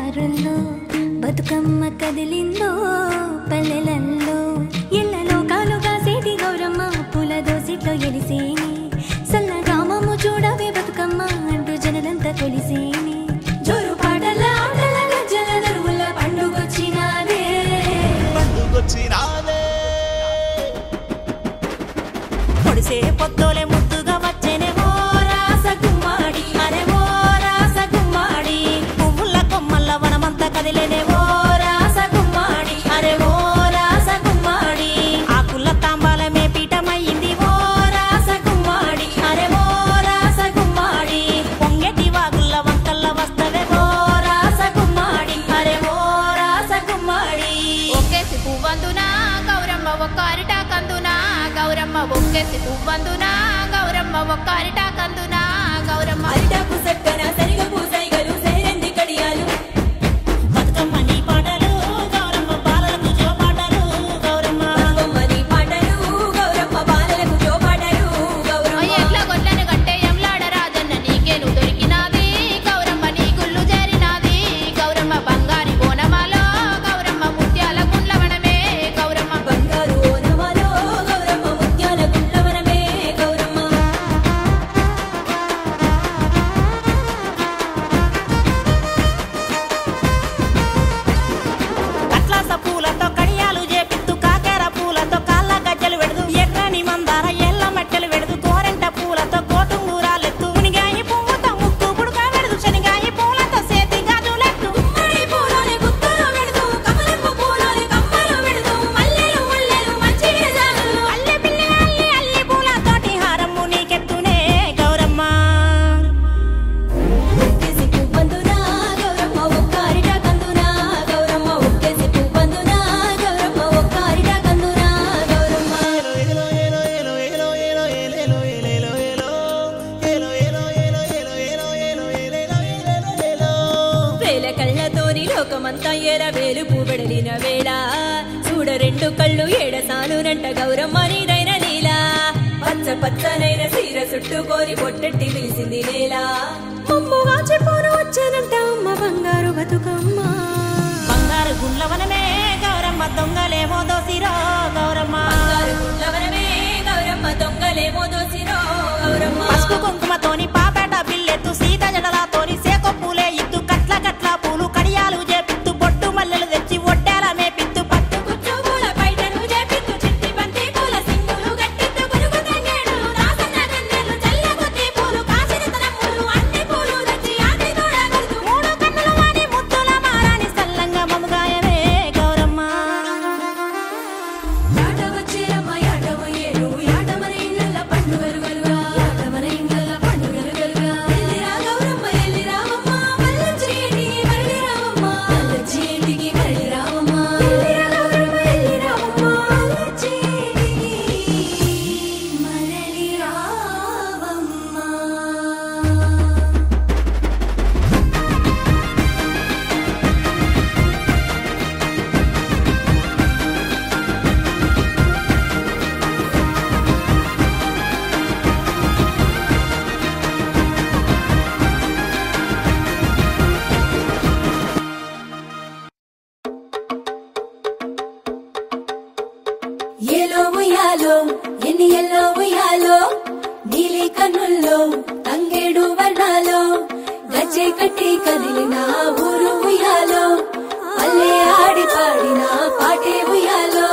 దారుల్లో బతుకమ్మ కదిలిందో పల్లెలల్లో ఇళ్ళలో కాలుగా సేటి గౌరమ్మ పూల దోసిట్లో ఎలిసేని సల్లగామము చూడవే బతుకమ్మ అంటూ జనలంతా కొలిసేని జోరు పాటల ఆటల గజ్జల దరువుల పండుగొచ్చినాదే పండుగొచ్చినాదే పొడిసే పొత్తోలే ముద్దుగా వచ్చేనే ఓ రాస గుమ్మాడి అరే ఓ రాస గుమ్మాడి పువ్వుల కొమ్మల్ల వనమంతా కదిలేనే ఓ రాస గుమ్మాడి అరే ఓ రాస గుమ్మాడి ఆకుల తాంబాలమే పీఠమయ్యింది ఓ రాస గుమ్మాడి అరే ఓ రాస గుమ్మాడి పొంగెటి వాగుల్ల వంకల్ల వస్తవే ఓ రాస గుమ్మాడి అరే ఓ రాస గుమ్మాడి ఒక్కేసి పువ్వందునా గౌరమ్మ ఒక్కారిట కందునా గౌరమ్మ ఒక్కేసి పువ్వందునా గౌరమ్మ ఒక్కారిట కందునా గౌరమ్మ అరిటాకు సక్కన సరిగ పూసైగలు సేరెంది కడియాలు బతుకమ్మ నీ పాటలు గౌరమ్మ బాలలకు జో పాటలు గౌరమ్మ బతుకమ్మ నీ పాటలు గౌరమ్మ బాలలకు జో పాటలు గౌరమ్మ ఎట్ల గొడ్లను గట్టే ఎంలాడ రాజన్న నీకేను దొరికినాది గౌరమ్మ నీ గుళ్ళు చేరినాది గౌరమ్మ బంగారి బోనమాలో గౌరమ్మ ముత్యాల గుండ్లవనమే గౌరమ్మ బంగారు ఓనమాలో గౌరమ్మ ముత్యాల గుండ్లవనమే గౌరమ్మ అట్లాస పూలతో కడియాలు చేపిత్తు కాకెర పూలతో కాళ్ళ గజ్జలు వెడదు ఎర్రని మందార ఎల్ల మెట్టెలు వెడదు గోరెంట పూలతో కోటుంగూరాలెత్తు మునిగాయి పువ్వుతో ముక్కు పుడుక వెడదు శనిగాయి పూలతో సేతి గాజులెత్తు గుమ్మడి పూలోని గుత్తులు వెడదు కమలపు పూలోని కమ్మలు వెడదు మల్లెలు ముల్లెలు మంచి విరజాలు అల్లె పిల్లి అల్లి అల్లి పూలతోటి హారము నీకెత్తునే గౌరమ్మ ఒక్కేసి పువ్వందునా గౌరమ్మ ఒక్కారిట కందునా గౌరమ్మ ఒక్కేసి పువ్వందునా గౌరమ్మ ఒక్కారిట కందునా గౌరమ్మ ఏలో ఏలో ఏలో ఏలో ఏలో ఏలేలో ఏలేలో ఏలో ఏలో ఏలో ఏలో ఏలో ఏలో ఏలో ఏలేలో ఏలేలో ఏలో వేల కళ్ళతోని లోకమంతా ఎర వేలు పూబెడలిన వేళ చూడ రెండు కళ్ళు ఏడసానునంట గౌరమ్మ నీదైన లీలా పచ్చ పచ్చనైన సీర చుట్టుకొని పొట్టెట్టి పిలిచింది నేల మమ్ముగా చెప్పారు వచ్చానంట అమ్మ బంగారు బతుకమ్మ బంగారు గుండ్లవనమే గౌరమ్మ దొంగలేమో దోసిరో గౌరమ్మ బంగారు గుండ్లవనమే గౌరమ్మ దొంగలేమో దోసిరో గౌరమ్మ పసుపు కుంకుమతోని పాపేట బిల్లెత్తు సీత జడలతోని సేకొ పూలే ఇత్తు కట్ల కట్ల పూలు కడియాలు చేపిత్తు బొట్టు మల్లెలు తెచ్చి ఒడ్డేల మేపిత్తు పట్టు కుచ్చు పూల పైటను చేపిత్తు చిట్టి బంతి పూల సింగులు గట్టిత్తు గురుగు తంగేడు దాసన్న గన్నెలు చల్లగొత్తి పూలు కాసిన తనములు అన్ని పూలు తెచ్చి ఆటి తోడగలుతు మూడు కన్నులు వాడి ముద్దుల మారాని సల్లంగా మముగాయవే గౌరమ్మ యాటవచ్చేరమ్మ యాటవయ్యేరు యాటమర ఇళ్ళల్ల పండుగలు గలుగా యాటమర ఇళ్ళల్ల పండుగలు గలుగా ఎల్లిరా గౌరమ్మ ఎల్లి రావమ్మ మల్లచ్చేటికి మరలి రావమ్మ మల్లచ్చేటికి మరలి రావమ్మ ఎల్లిరా గౌరమ్మ ఎల్లి రావమ్మ మల్లచ్చేటికి మరలి రావమ్మ ఎలో ఉయ్యాలో ఎన్ని ఎల్లో ఉయ్యాలో నీలి కన్నుల్లో తంగేడు వర్ణాలో గజ్జె కట్టి కదిలిన ఊరు ఉయ్యాలో పల్లె ఆడి పాడిన పాటే ఉయ్యాలో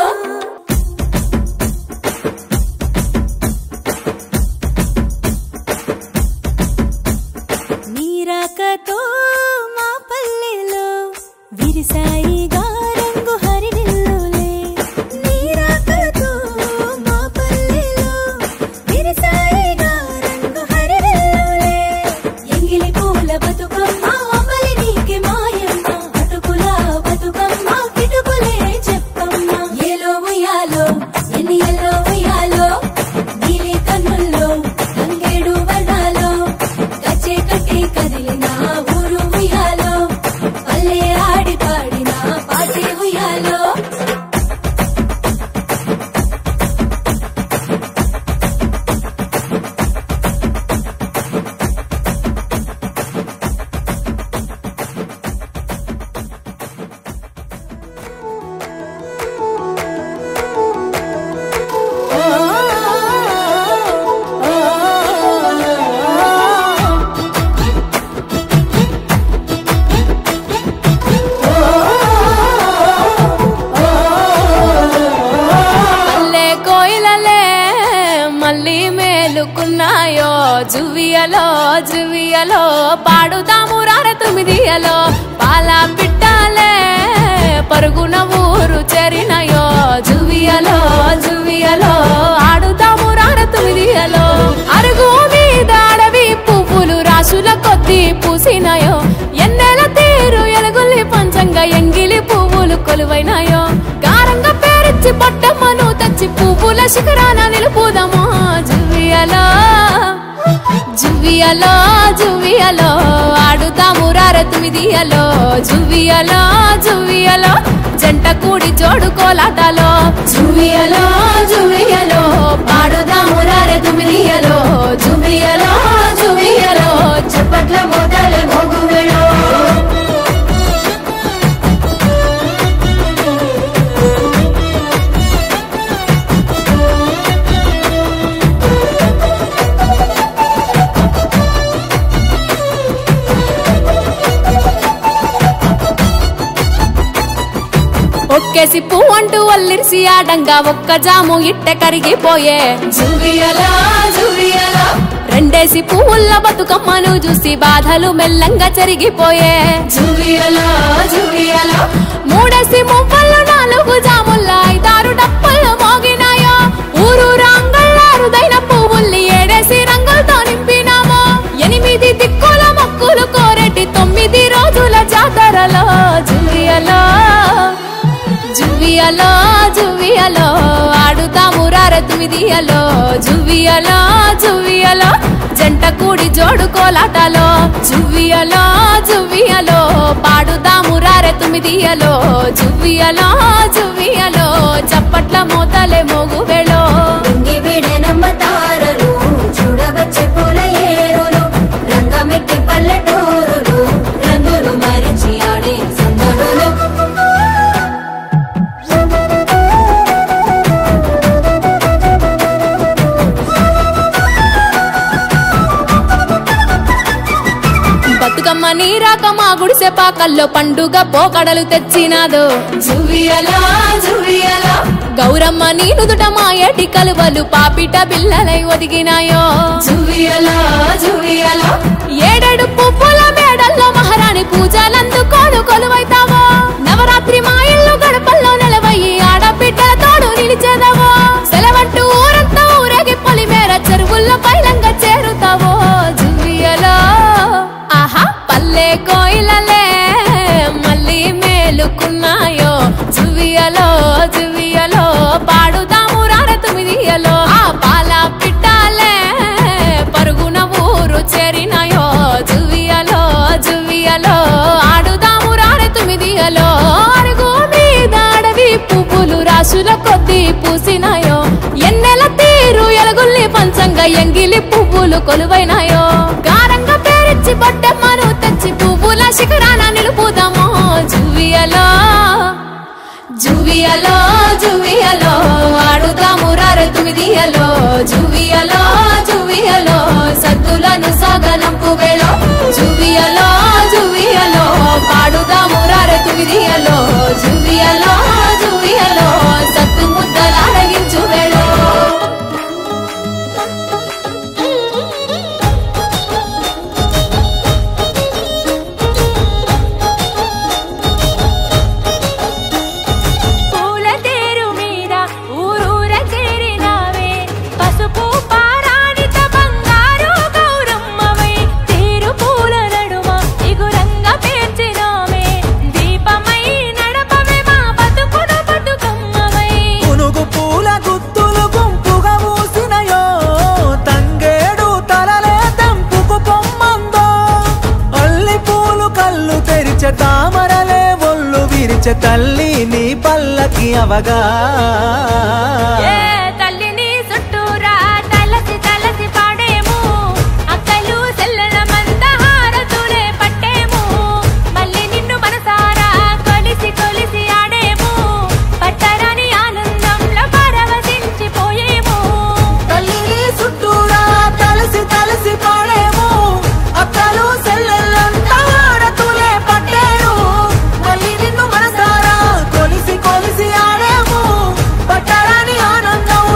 నీరాకతో మా పల్లెలో విరిసాయిగా రంగు హరివిల్లులే నీరాకతో మా పల్లెలో విరిసాయిగా రంగు హరివిల్లులే ఎంగిలి పూల బతుకమ్మ అమలి నీకి మాయమ్మ అటుకుల బతుకమ్మ కిటుకులే చెప్పమ్మ ఏలో ఉయ్యాలో ఎన్ని ఎల్లో ఉయ్యాలో నీలి కన్నుల్లో తంగేడు వర్ణాలో గచ్చే కట్టి కదిలిన ఊరు ఉయ్యాలో పల్లె ఆడి పాడిన జువియలో పాడుదాము రార తొమ్మిదియలో పాల పిట్టాలే పరుగున ఊరు చేరినయో జువియలో జువియలో ఆడుదాము రార తొమ్మిదియలో అరుగు మీద అడవి పువ్వులు రాసుల కొద్ది పూసినాయో ఎన్నెల తీరు ఎలుగుల్లి పంచంగా ఎంగిలి పువ్వులు కొలువైనాయో గారంగా పేరిచ్చి పట్టమ్మను తెచ్చి పువ్వుల శిఖరాన నిలుపుదామా జువియలో జువియలో జువియలో ఆడుతాము రార తొమ్మిదియలో జువియలో జువియలో జంట కూడి జోడు కోలాటలో జువియలో జువియలో పాడుదాము రార తొమ్మిదియలో జువియలో జువియలో చప్పట్ల మొదల మోగువేళో ఒక్కేసి పువ్వు అంటూ వల్లిరిసి ఆడంగా ఒక్క జాము ఇట్టె కరిగిపోయే జువియలా జువియలా రెండేసి పువ్వుల్ల బతుకమ్మను చూసి బాధలు మెల్లంగా చెరిగిపోయే జువియలా జువియలా మూడేసి మువ్వలు నాలుగు జాముల్ల ఐదారు డప్పులు మోగినాయో ఊరు రంగళ్ళ అరుదైన పువ్వుల్ని ఏడేసి రంగులతో నింపినామో ఎనిమిది దిక్కుల మొక్కులు కోరేటి తొమ్మిది రోజుల జాతరలో జువియలో జువియలో జువియలో ఆడుతాము రార తొమ్మిదియలో జువియలో జువియలో జంట కూడి జోడు కోలాటలో జువియలో జువియలో పాడుదాము రార తొమ్మిదియలో జువియలో జువియలో చప్పట్ల మోతలే మోగు వేళో రింగి విడెనమ్మ తారలు చూడవచ్చే పూల ఏరులు రంగమెక్కి పల్లెటూరులు రంగులు మరిచి ఆడే సందడులు బతుకమ్మ నీరాక మా గుడిసె పాకల్లో పండుగ పోకడలు తెచ్చినాదో జువియలా జువియలా గౌరమ్మ నీ నుదుట మా ఏటి కలువలు పాపిట బిల్లలై ఒదిగినాయో జువియలా జువియలా ఏడేడు పువ్వుల మేడల్లో మహారాణి పూజలందుకోను కొలువైతావో నవరాత్రి మా ఇల్లు గడపల్లో నిలవయ్యి ఆడబిడ్డల తోడు నిలిచేదవో సెలవంటూ ఊరంతా ఊరేగి పొలిమేర చెరువుల్లో పైలంగా చేరుతావో జువియలో ఆహా పల్లె కోయిలలే మళ్ళీ మేలుకున్నాయో జువియలో జువియలో పాడుదాము రార తొమ్మిదియలో ఆ పాల పిట్టాలే పరుగున ఊరు చేరినాయో జువియలో జువియలో ఆడుదాము రార తొమ్మిదియలో అరుగు మీద అడవి పువ్వులు రాసుల కొద్ది పూసినాయో ఎన్నెల తీరు ఎలగుల్లి పంచంగా ఎంగిలి పువ్వులు కొలువైనాయో గారంగా పేరిచ్చి బొట్టమ్మను తెచ్చి పువ్వుల శిఖరాన నిలుపుదామో జువియలో జువియలో జువియలో ఆడుతాము రార తొమ్మిదియలో జువియలో జువియలో సద్దులను సాగనంపు వేళ జువియలో జువియలో పాడుదాము రార తొమ్మిదియలో జువియలో జువియలో సత్తు ముద్దలాడగించు వేళ పూల తేరు మీద ఊరూర చేరినావే పసుపు పారాణిత బంగారు గౌరమ్మవై తేరు పూల నడుమ ఇగురంగా పేర్చినామే దీపమై నడపవే మా బతుకును బతుకమ్మవై పునుగు పూల గుత్తులు గుంపుగా మూసినయో తంగేడు తలలే తెంపుకు పొమ్మందో అల్లి పూలు కళ్ళు తెరిచే తామరలే ఒళ్ళు విరిచే తల్లి నీ పల్లకి అవగా ఏ తల్లిని చుట్టూరా తలసి తలసి పాడేము అక్కలు సెల్లల మంద హారతులే పట్టేము మళ్ళీ నిన్ను మనసారా కొలిసి కొలిసి ఆడేము పట్టరాని ఆనందంలో పరవశించిపోయేము తల్లిని చుట్టూరా తలసి తలసి పాడేము అక్కలు సెల్లెళ్ళంతా ఆడతులే పట్టేరు మళ్ళీ నిన్ను మనసారా కొలిసి కొలిసి ఆడేము పట్టరాని ఆనందం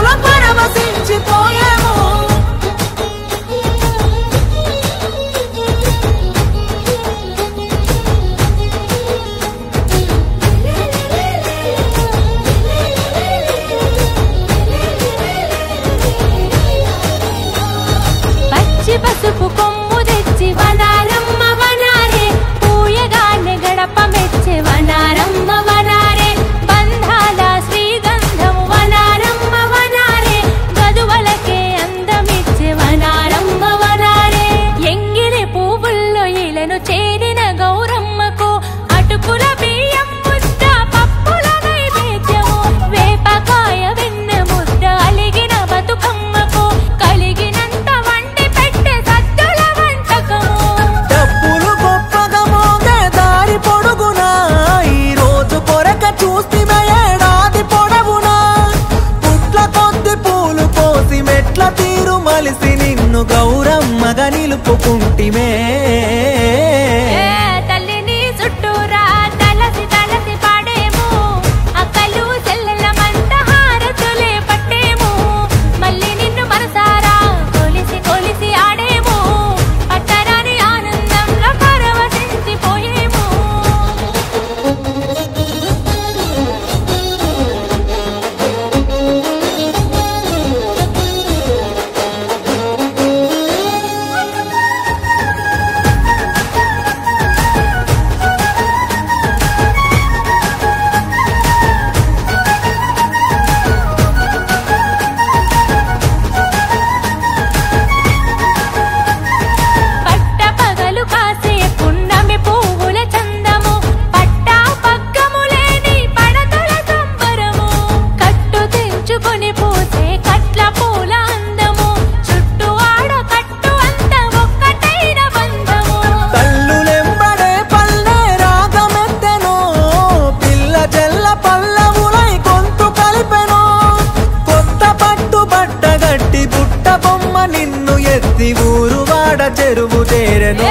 పాడేను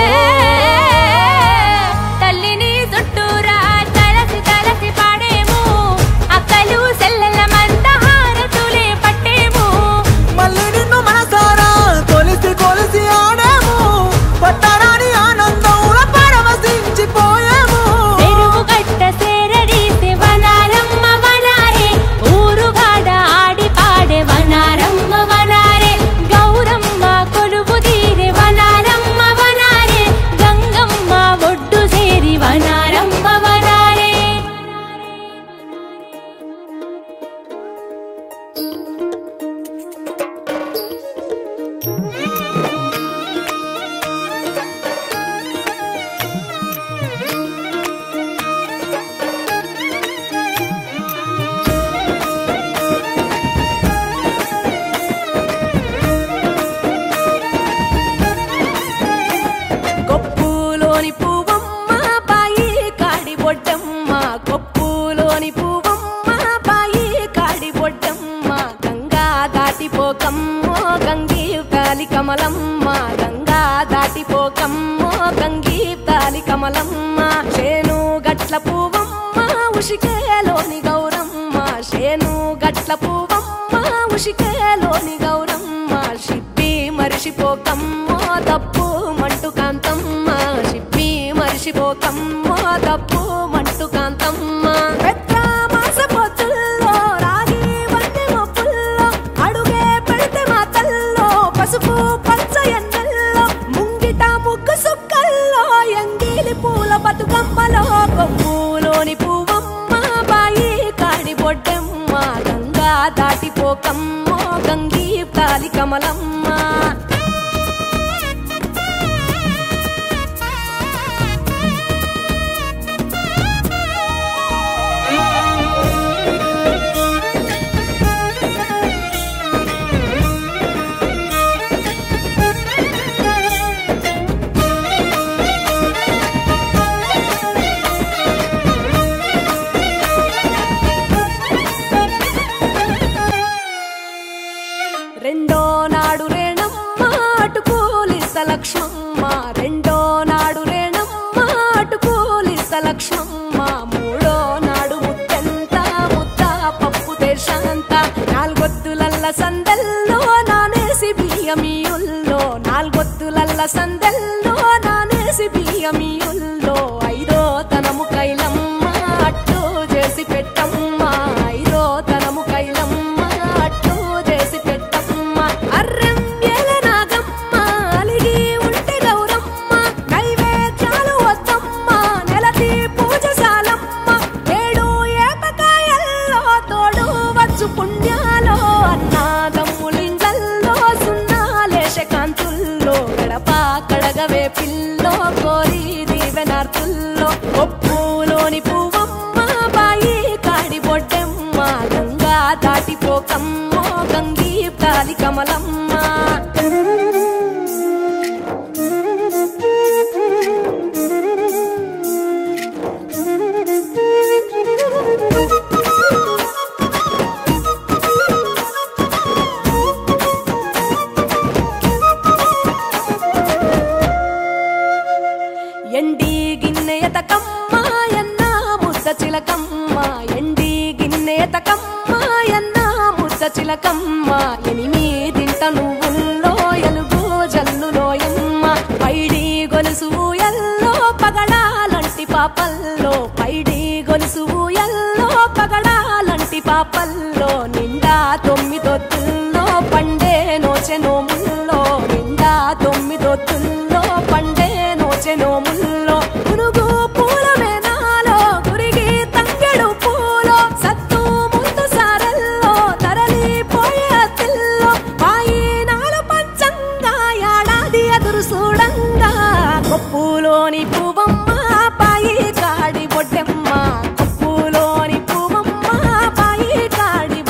తల్లిని చుట్టూరా తలసి తలసి పాడేము అక్కలు సెల్లెల మంద హారతులే పట్టేము మళ్ళీ నిన్ను మనసారా కొలిసి కొలిసి ఆడాము పట్టరాని ఆనందంలో పరవశించిపోయాము చెరువు గట్ట సేరడీసే వనారమ్మ వనారే ఊరుగాడ ఆడి పాడే వనారమ్మ వనారే గౌరమ్మ కొలువు తీరే వనారమ్మ వనారే గంగమ్మ ఒడ్డు చేరి వనారమ్మ వనారే కొప్పులోని పువ్వమ్మ బాయి కాడి బొడ్డమ్మ కొప్పులోని పువ్వమ్మ బాయి కాడి బొడ్డమ్మ గంగా దాటిపోకమ్మో గంగీ తాలి కమలమ్మ గంగా దాటిపోకమ్మో గంగీ తాలి కమలమ్మ చేను గట్ల పువ్వమ్మ ఉషికేలోని గౌరమ్మ చేను గట్ల పువ్వమ్మ ఉషికేలోని గౌరమ్మ షిప్పి మరిషిపోకమ్మో తప్పు మంటు కాంతమ్మ షిప్పి మరిషిపోకమ్మో తప్పు మంటు కాంతమ్మ పెద్ద మాస పొత్తుల్లో రాగి వంటి మొప్పుల్లో అడుగే పెడితే మా తల్లో పసుపు పచ్చ ఎన్నెల్లో ముంగిట ముగ్గు సుక్కల్లో ఎంగిలి పూల బతుకమ్మలో కొమ్ములోని పువ్వమ్మ బాయి కాడి బొడ్డమ్మ గంగా దాటిపోకమ్మో గంగీ తాలి కమలమ్మ రెండో నాడు రేణమ్మ అటు పోలీస లక్ష్మమ్మ రెండో నాడు రేణమ్మ అటు పోలీస లక్ష్మమ్మ మూడో నాడు ముద్దెంత ముద్ద పప్పు దేశంత నాలుగొత్తులల్ల సందల్లో నానేసి బియ్యమియుల్లో నాలుగొత్తులల్ల సందల్లో నానేసి బియ్యమియుల్లో ఐదో తనము కైలమ్మ అట్టు చేసి పెట్టమ్మ ఐదో తనము కైలమ్మ అట్టు చేసి పెట్టమ్మ అర్రం ఏల నాగమ్మ అలిగి ఉంటే గౌరమ్మ నైవేద్యాలు వద్దమ్మ నెలతి పూజశాలమ్మ ఏడు ఏపకాయల్లో తోడు వచ్చు పుణ్యాలో అన్నాదమ్ములింగల్లో సున్నాలేశ కాంతుల్లో గడప కడగవే పిల్లో కోరి దీవెనార్తుల్లో ఒప్పులోని పువ్వమ్మ బాయి కాడి బొడ్డెమ్మ గంగా దాటిపోకమ్మో గంగీ తాలి కమలమ్మ ఎండి గిన్నెయతకమ్మ ఎన్న ముద్ద చిలకమ్మ ఎండి గిన్నెయతకమ్మ ఎన్న ముద్ద చిలకమ్మ ఎనిమిదింట నువ్వుల్లో ఎలుగు జల్లులోయమ్మ పైడి గొలుసు ఎల్లో పగడాలంటి పాపల్లో పైడి గొలుసు ఎల్లో పగడాలంటి పాపల్లో నిండా తొమ్మిదొత్తుల్లో పండే నోచె నోముల్లో నిండా తొమ్మిదొత్తుల్లో పండే నోచె నోముల్లో పునుగు పూల మేనాలో గురిగి తంగెడు పూలో సత్తు ముందు సారల్లో తరలిపోయే అతిల్లో పాయినాలు పంచంగా ఏడాది ఎదురు చూడంగా కొప్పులోని పువ్వమ్మ పాయి కాడి బొడ్డెమ్మ కొప్పులోని పువ్వమ్మ పాయి కాడి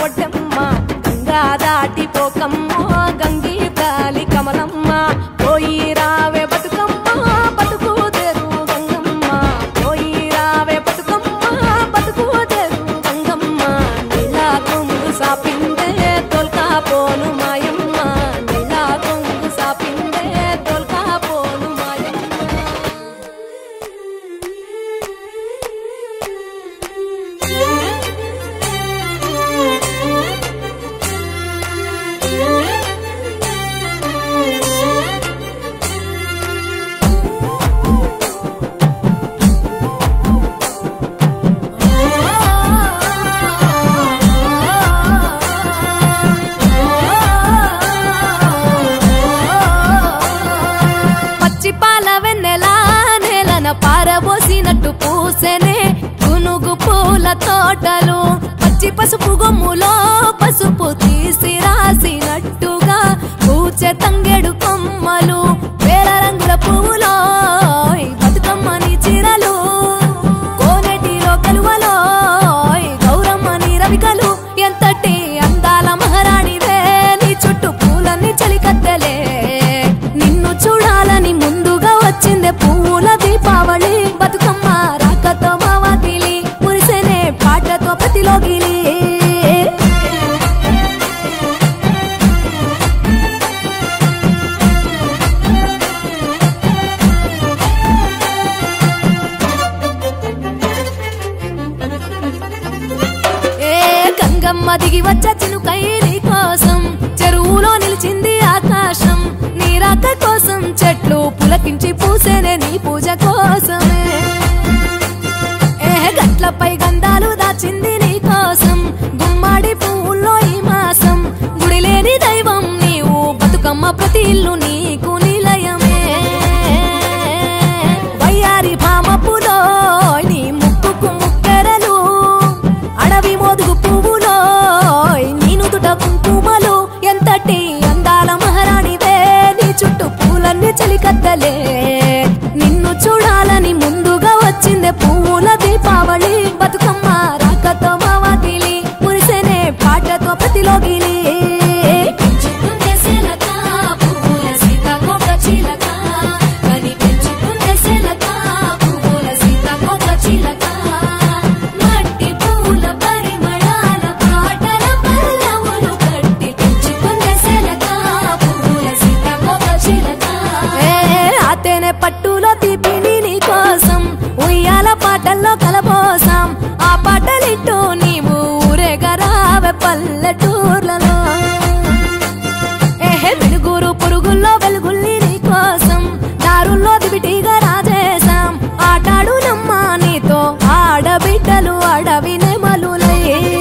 పారబోసినట్టు పూసెనే గునుగు పూల తోటలు పచ్చి పసుపు గొమ్ములో పసుపు తీసి రాసినట్టుగా పూచె తంగెడు కొమ్మలు వేల రంగుల పువ్వులో ఈ బతుకమ్మని చీరలు కోనేటిలో కలువలో ఈ గౌరమ్మని రవికలు ఎంతటి అందాల మహారాణివే నీ చుట్టూ పూలన్నీ చలికత్తెలే నిన్ను చూడాలని ముందుగా వచ్చిందే పువ్వుల దీపావళి బతుకమ్మ రాకతో మావాకిలి మురిసెనే పాటతో ప్రతిలోగిలి ఏ గంగమ్మ దిగి వచ్చ చినుకై నీ కోసం చెరువులో నిలిచింది ఆకాశం నీ రాక కోసం చెట్లు పులకించి పూసేనే నీ పూజ కోసమే ఏ గట్లపై గంధాలు దాచింది నీ కోసం గుమ్మాడి పువ్వుల్లో ఈ మాసం గుడి లేని దైవం నీవు బతుకమ్మ ప్రతి ఇల్లు నీకు నిలయమే వయ్యారి భామపులో నీ ముక్కుకు ముక్కెరలు అడవి మోదుగు పువ్వులో నీ నుదుట కుంకుమలు ఎంతటి అందాల మహారాణివే నీ చుట్టూ పూలన్నీ చలికత్తలే నిన్ను చూడాలని ముందుగా వచ్చిందే పువ్వుల దీపావళి బతుకమ్మ రాకతో మావాకిలి మురిసెనే పాటతో ప్రతిలోగిలి మట్టి పూల పరిమళాల పాటల పల్లవులు కట్టి పెంచుకుందే శిలక పూల సీతాకోక చిలక ఏ అతేనే పట్టులో తీపిని నీ కోసం ఉయ్యాల పాటల్లో కలబోసాం ఆ పాటలిట్టు నీవు ఊరేగరావే పల్లెటూర్లలో ఏహే వెలుగురు పురుగుల్లో వెలుగుల్ని నీ కోసం దారుల్లో దివిటీగా రాజేశాం ఆటాడు నమ్మా నీతో ఆడబిడ్డలు అడవి నెమలులే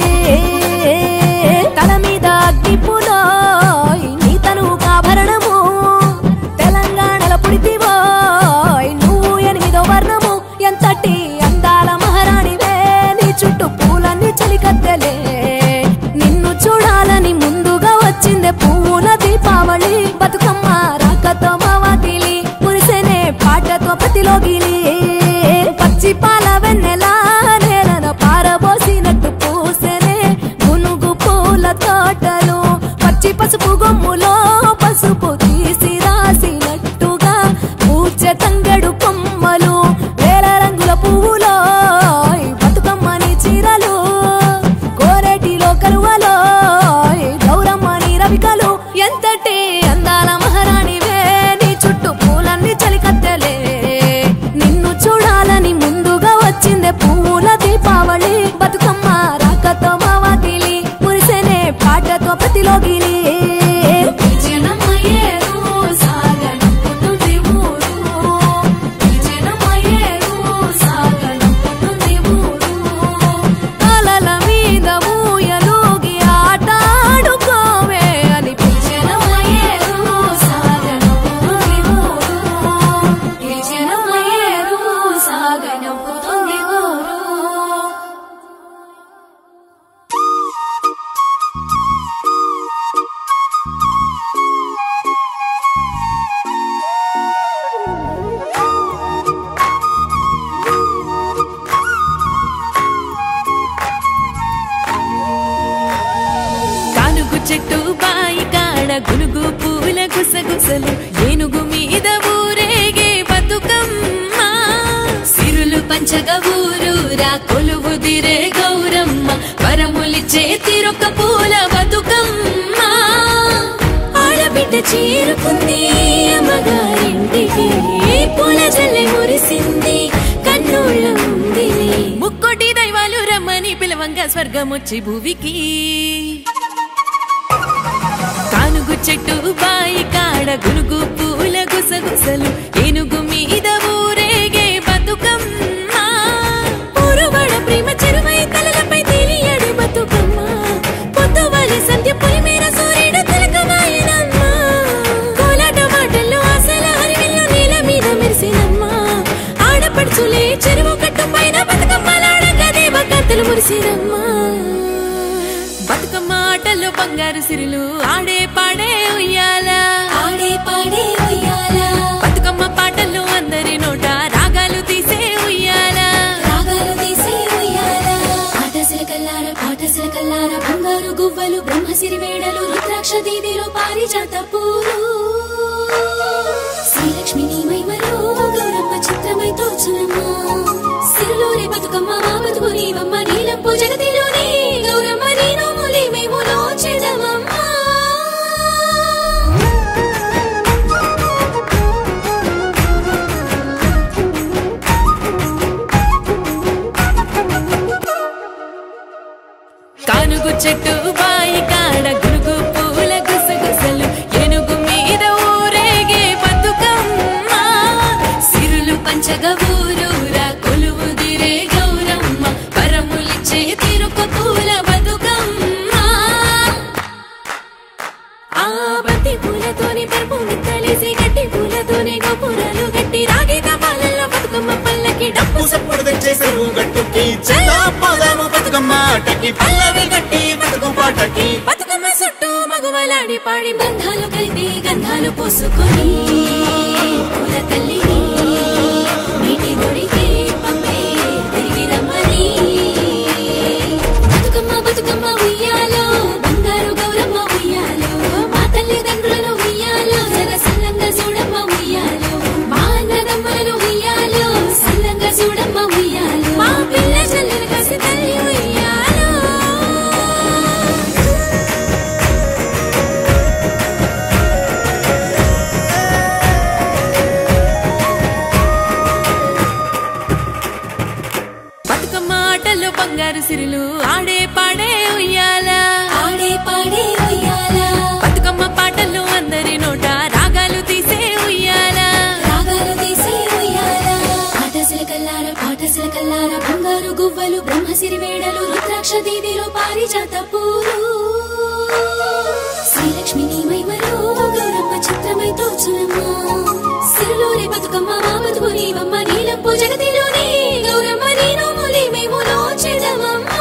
తల మీద అగ్గిపులో నీ తను ఆభరణము తెలంగాణల పుడితివో నువ్వు ఎనిమిదో వర్ణము ఎంతటి అందాల మహారాణివే నీ చుట్టూ పూలన్నీ చలికత్తెలే నిన్ను చూడాలని ముందుగా వచ్చిందే పువ్వుల దీపావళి బతుకమ్మ రాకతో మావాకిలి మురిసెనే పాటతో ప్రతిలోగిలి పచ్చి పాల వెన్నెలా నేలన పారబోసినట్టు పూసెనే గునుగు పూల తోటలు పచ్చి పసుపు గొమ్ములో పసుపు తీసి రాసినట్టుగా పూచె తంగడు కొమ్మలు వేల రంగుల పువ్వులో ఈ బతుకమ్మని చీరలు కోరేటిలో కలువలో ఈ గౌరమ్మని రవికలు ఎంతటి అందాల మహారాణివే నీ చుట్టూ పూలన్నీ చలికత్తెలే నిన్ను చూడాలని ముందుగా వచ్చిందే పువ్వుల దీపావళి బతుకమ్మ రాకతో మావాకిలి మురిసెనే పాటతో ప్రతిలోగిలి జనమ్మ ఏరు సాగనంపుతుంది ఊరు. జనమ్మ ఏరు సాగనంపుతుంది ఊరు. అలల మీద ఊయలూగి ఆటాడుకోవే అని జనమ్మ ఏరు సాగనంపుతుంది ఊరు. ఈ జనమ్మ ఏరు సాగనంపుతుంది ఊరు. కానుగు చెట్టు బాయి కాడ గునుగు పువ్వుల గుసగుసలు ఏనుగు మీద ఊరేగే బతుకమ్మ సిరులు పంచగ ఊరూరా కొలువు దిరే గౌరమ్మ వరములిచ్చే తిరొక పూల బతుకమ్మ ఆడబిడ్డ చేరుకుంది అమ్మగారింటికి పూల జల్లె మురిసింది కన్నుళ్ళ ఉంది ముక్కోటి దైవాలు రమ్మని పిలవంగా స్వర్గం వచ్చి భూమికి కానుగు చెట్టు బాయి కాడ గునుగు పూల గుసగుసలు ఏనుగు మీద ఊరేగే బతుకమ్మ ఊరువాడ ప్రేమ చెరువై తలలపై తేలియాడు బతుకమ్మ పొద్దువాలి సంధ్య పొలి మేర సూర్యుడు తిలకమాయనమ్మ కోలాట మాటల్లో ఆశల హరివిల్లు నీల మీద మెరిసినమ్మ ఆడపడుచు రోజులే చెరువు కట్టు పైన బతుకమ్మలాడగా దేవకాంతలు మురిసిరమ్మా బతుకమ్మ ఆటల్లో బంగారు సిరులు ఆడే పాడే ఉయ్యాల ఆడే పాడే ఉయ్యాల బతుకమ్మ పాటల్లో అందరి నోట రాగాలు తీసే ఉయ్యాల రాగాలు తీసే ఉయ్యాల ఆటసిల కల్లార పాటసిల కల్లార బంగారు గువ్వలు బ్రహ్మసిరి వేడలు రుద్రాక్ష దీవిలో పారిజాత పూలు శ్రీలక్ష్మి నీ మైమలో గౌరమ్మ చిత్రమై తోచునమ్మా సిరులోని బతుకమ్మ మా బతుకు నీవమ్మ నీలంపు జగతిలోని గౌరమ్మ నీ నోములి మేము నోచెదమమ్మా కానుగు చెట్టు బాయి కాడ గురుగు పూల గుసగుసలు ఏనుగు మీద ఊరేగే బతుకమ్మ సిరులు పంచగ ఊరూరా కొలువు దిరే గౌరమ్మ పరములిచ్చే తిరుక పూల బతుకమ్మ ఆ బంతి పూలతోని పరుపు మిత్తలేసి గట్టి పూలతోని గోపురాలు గట్టి రాగి తపాలలో బతుకమ్మ పల్లకి డప్పు సప్పుడు తెచ్చేసారు గట్టుకి చల్లా పోదాము బతుకమ్మ ఆటకి పల్లవి గట్టి బతుకు పాటకి బతుకమ్మ చుట్టూ మగవలాడి పాడి బంధాలు కలిపి గంధాలు పోసుకొని పూల తల్లిని నీటి ఒడికి పంపే తిరిగి రమ్మని బతుకమ్మ బతుకమ్మ ఉయ్యాలో బంగారు గౌరమ్మ ఉయ్యాలో మా తల్లిదండ్రులను ఉయ్యాలో జర సల్లంగా చూడమ్మ ఉయ్యాలో మా అన్నదమ్ములను ఉయ్యాలో సల్లంగా చూడమ్మ ఉయ్యాలో మా పిల్ల చెల్లెలు కలిసి తల్లి ఉయ్యాలో బతుకమ్మ ఆటల్లో బంగారు సిరులు ఆడే పాడే ఉయ్యాల ఆడే పాడే ఉయ్యాల బతుకమ్మ పాటల్లో అందరి నోట రాగాలు తీసే ఉయ్యాల రాగాలు తీసే ఉయ్యాల పాటసిల కల్లార పాటసిల కల్లార బంగారు గువ్వలు బ్రహ్మసిరి వేడలు రుద్రాక్ష దీవిలో పారిజాత పూలు శ్రీలక్ష్మి నీ మైమలో గౌరమ్మ చిత్రమై తోచునమ్మా సిరులోని బతుకమ్మ మా బతుకు నీవమ్మ నీలంపు జగతిలోని గౌరమ్మ నీ నోములి మేము నోచెదమమ్మా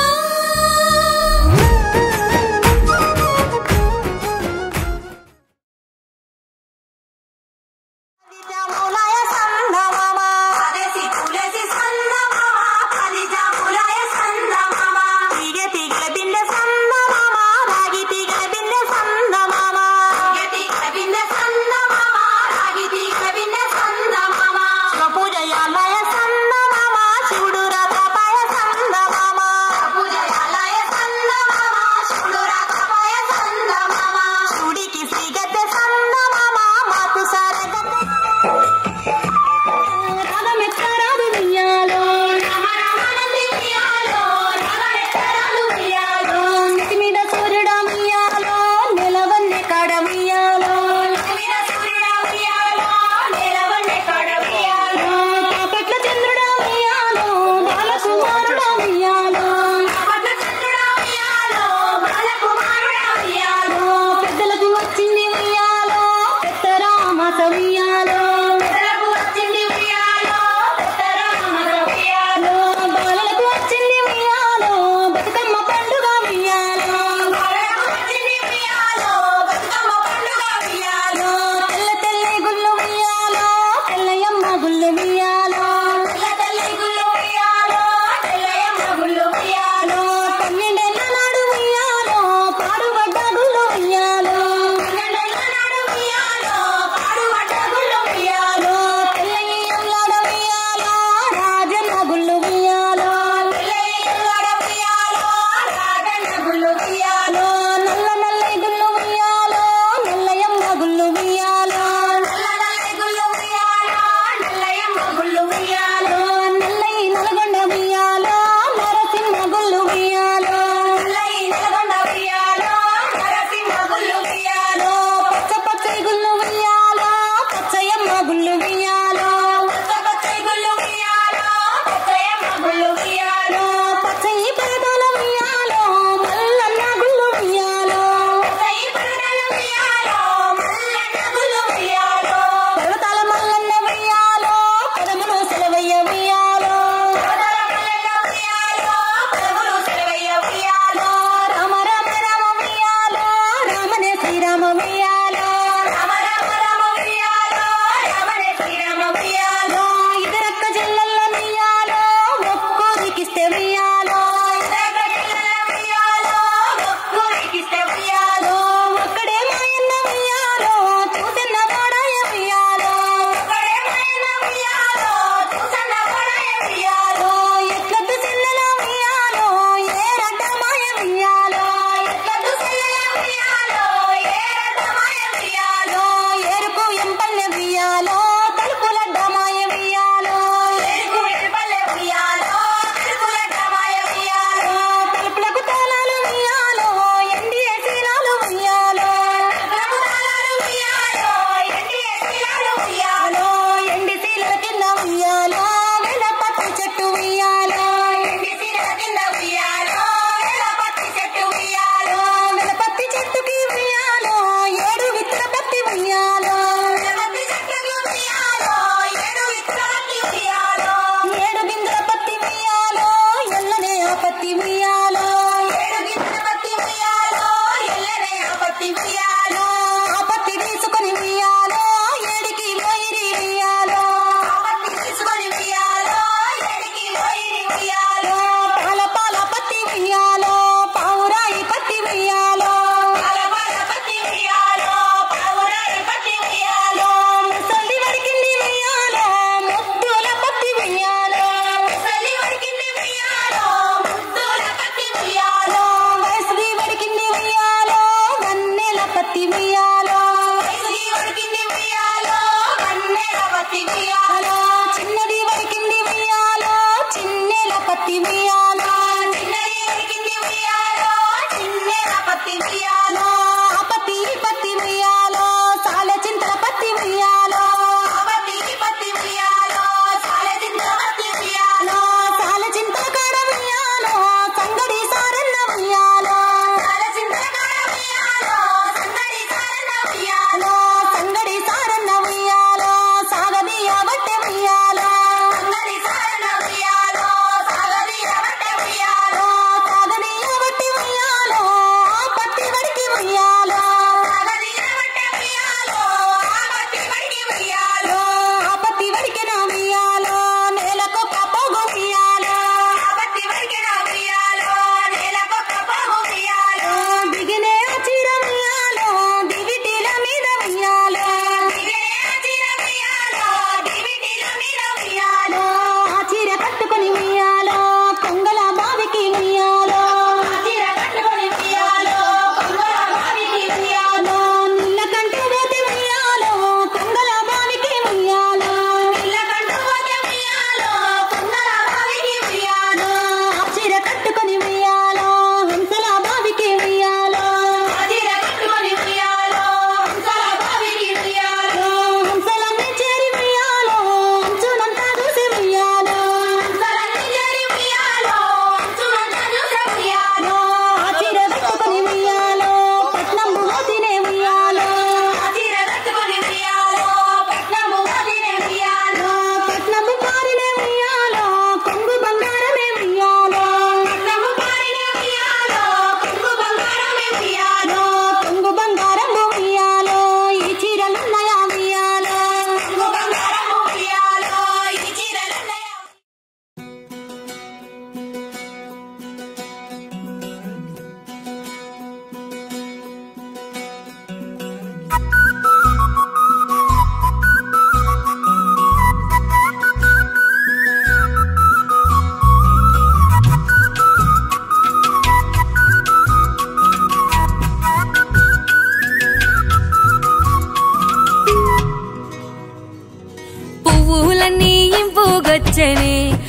జాములాయ సందమామ అదేసి పులేసి సందమామ పది జాములాయ సందమామ తీగె తీగల బిందె సందమామ రాగి తీగల బిందె సందమామ తీగె తీగల బిందె సందమామ రాగి తీగల బిందె సందమామ పూజ యాలయ సందమామ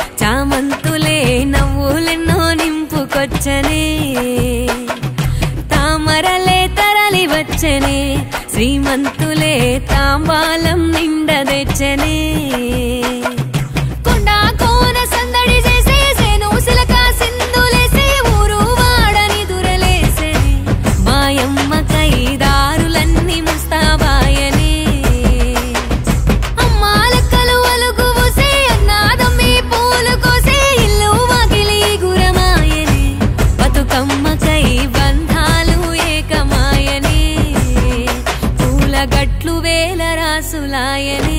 చామంతులే నవ్వులెన్నో నింపుకొచ్చనే తామరలే తరలి వచ్చనే శ్రీమంతులే తాంబాలం నిండదెచ్చనే కొండా కోన సందడి చేసే సేను సిలక సింధులేసే ఊరు వాడని దురలేసే మాయమ్మ కైదారులన్నీ ముస్తాబాయనే అమ్మాలక్కలు అలుగు ఊసే అన్నాదమ్మి పూలు కోసే ఇల్లు వాకిలి గురమాయనే బతుకమ్మ కై బంధాలు ఏకమాయనే పూల గట్లు వేల రాసులాయనే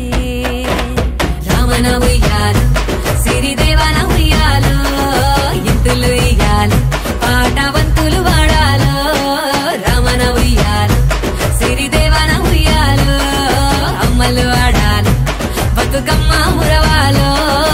రామన ఉయ్యాలు సిరిదేవన ఉయ్యాలు ఎద్దులు ఇయ్యాలు పాటవంతులు వాడాలో రమణ ఉయ్యాలు సిరిదేవన ఉయ్యాలు అమ్మలు ఆడాలి బతుకమ్మ మురవాలో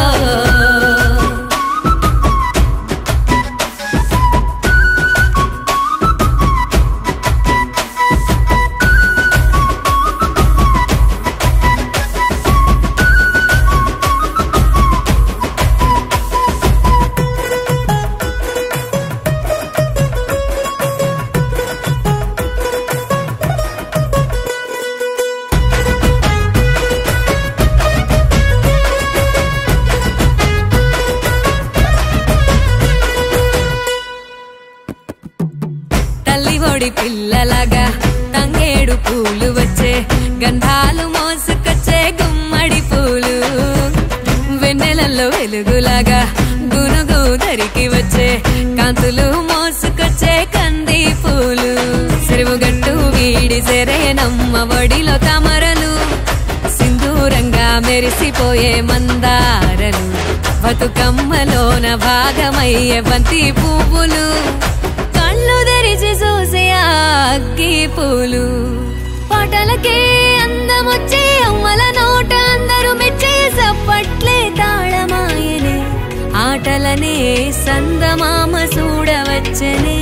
తల్లి ఒడి పిల్లలాగా తంగేడు పూలు వచ్చే గంధాలు మోసుకొచ్చే గుమ్మడి పూలు వెన్నెలలో వెలుగులాగా గునుగు ధరికి వచ్చే కాంతులు మోసుకొచ్చే కంది పూలు చెరువుగట్టు వీడి సెరేనమ్మ ఒడిలో తమరలు సింధూరంగా మెరిసిపోయే మందారలు బతుకమ్మలోన భాగమయ్యే బంతి పువ్వులు కళ్ళు తెరిచి చూసే ఆ అగ్గి పూలు పాటలకే అందమొచ్చే అమ్మల నోట అందరూ మెచ్చే సప్పట్లే తాళమాయనే ఆటలనే సందమామ చూడవచ్చనే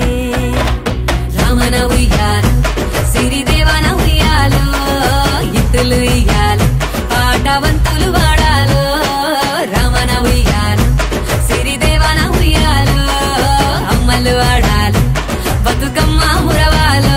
రామన ఉయ్యాలు సిరిదేవన ఉయ్యాలు ఇద్దులు ఇయ్యాలు పాటవంతులు వాడాలు రమణ ఉయ్యాలు సిరిదేవన ఉయ్యాలు అమ్మలు ఆడాలి బతుకమ్మ మురవాలో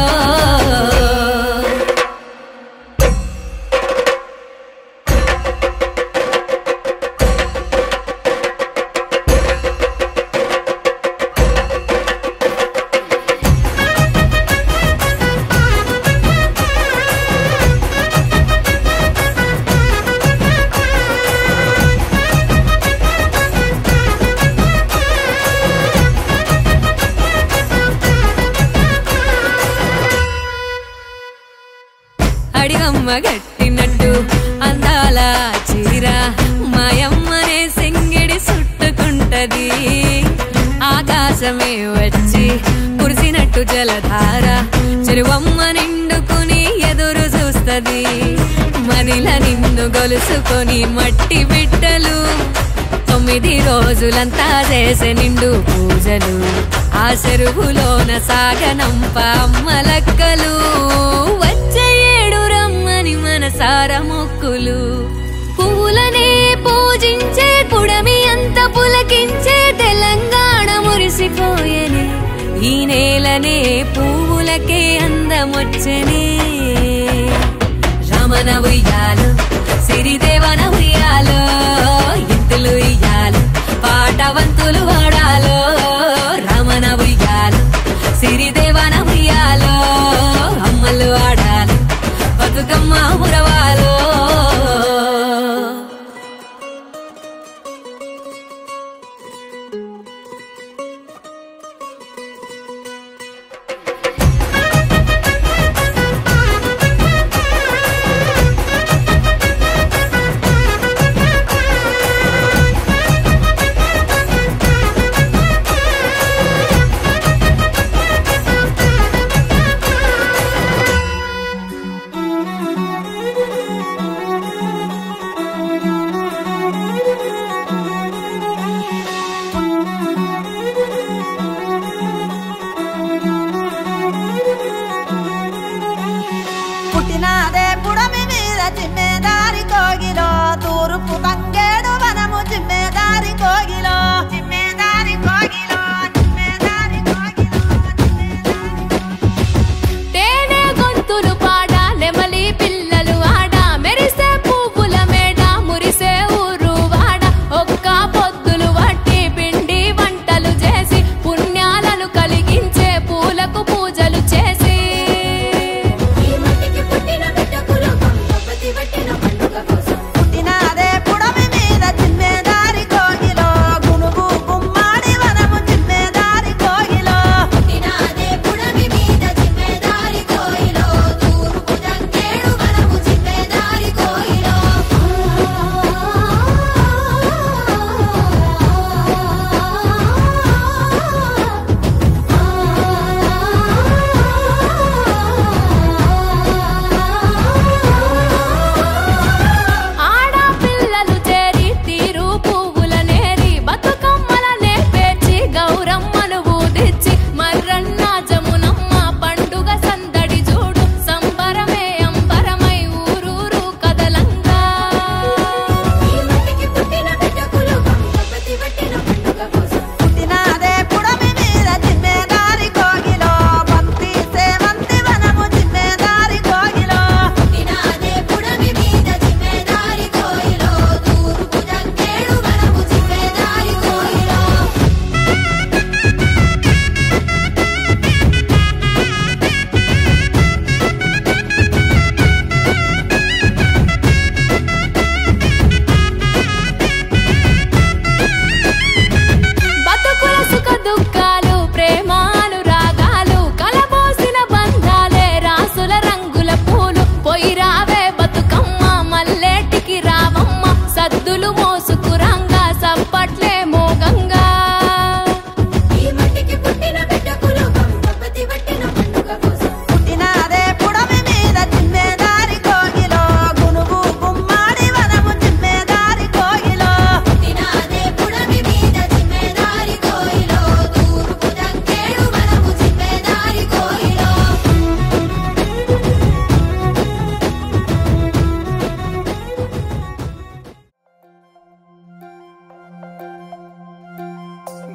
అడిగమ్మ గట్టినట్టు అందాల చీర మాయమ్మనే సింగిడి చుట్టుకుంటది ఆకాశమే వచ్చి కురిసినట్టు జలధార చెరువమ్మ నిండుకుని ఎదురు చూస్తది మదిల నిన్ను గొలుసుకొని మట్టి బిడ్డలు తొమ్మిది రోజులంతా చేసే నిండు పూజలు ఆ చెరువులోన సాగనంప అమ్మలక్కలు వచ్చే ఏడు రమ్మని మనసార మొక్కులు పువ్వులనే పూజించే పుడమి అంత పులకించే తెలంగాణ మురిసిపోయెనే ఈ నేలనే పువ్వులకే అందమొచ్చనే రమణ ఉయ్యాలు సిరిదేవన ఉయ్యాలు ఎత్తులు ఇయ్యాలు పాటవంతులు వాడాలో రమణ ఉయ్యాలు సిరిదేవన ఉయ్యాలో అమ్మలు ఆడాలి బతుకమ్మ మురవాలో ఆ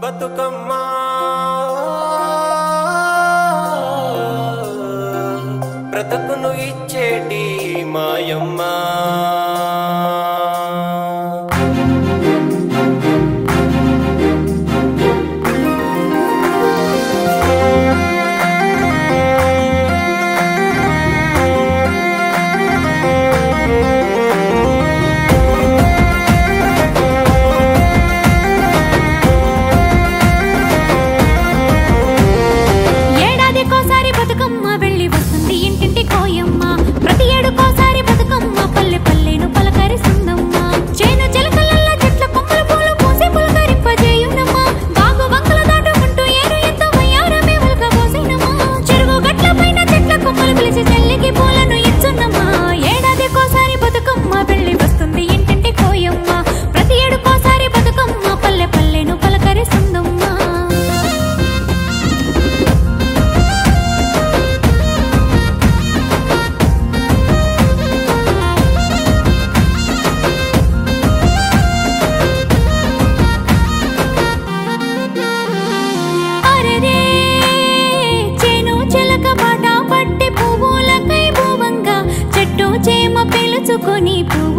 బతుకమ్మ బ్రతుకును ఇచ్చేటి మాయమ్మ ఏడాదికోసారి బతుకమ్మ వెళ్ళి వస్తుంది ఇంటింటి కోయమ్మ ప్రతి ఏడుకోసారి బతుకమ్మ పల్లె పల్లెను పలకరిస్తుందమ్మ చేను చిలకలల్ల చెట్ల కొమ్మల పూలు పూసి పులకరింపజేయునమ్మ బాగు వంకలు దాటుకుంటూ ఏరు ఎత్తు వయ్యారమే ఉలకబోసినమ్మ చెరువు గట్ల పైన చెట్ల కొమ్మలు పిలిచి చెల్లికి పూలను ఇచ్చున్నమ్మ ఏడాదికోసారి బతుకమ్మ వెళ్ళి వస్తుంది ఇంటింటి కోయమ్మ ప్రతి ఏడుకోసారి బతుకమ్మ పల్లె పల్లెను పలకరిస్తుందమ్మా అరెరే చేను చిలక పాట పట్టి పువ్వులకై భూవంగా చెట్టు చేమ పిలుచుకొని పువ్వు